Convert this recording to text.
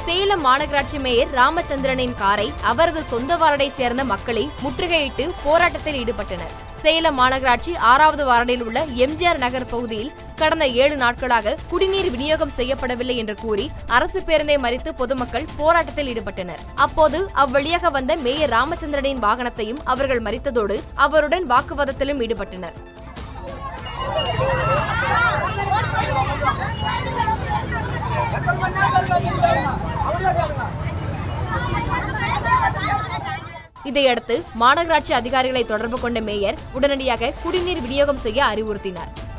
சேலம் மாநகராட்சி மேயர் ராமச்சந்திரனின் காரை அவரது சொந்த வார்டைச் சேர்ந்த மக்களை முற்றுகையிட்டு போராட்டத்தில் ஈடுபட்டனர் சேலம் மாநகராட்சி ஆறாவது வார்டில் உள்ள எம்ஜிஆர் நகர் பகுதியில் கடந்த ஏழு நாட்களாக குடிநீர் விநியோகம் செய்யப்படவில்லை என்று கூறி அரசு பேருந்தை மறித்து பொதுமக்கள் போராட்டத்தில் ஈடுபட்டனர் அப்போது அவ்வழியாக வந்த மேயர் ராமச்சந்திரனின் வாகனத்தையும் அவர்கள் மறித்ததோடு அவருடன் வாக்குவாதத்திலும் ஈடுபட்டனர் இதையடுத்து மாநகராட்சி அதிகாரிகளை தொடர்பு கொண்ட மேயர் உடனடியாக குடிநீர் விநியோகம் செய்ய அறிவுறுத்தினார்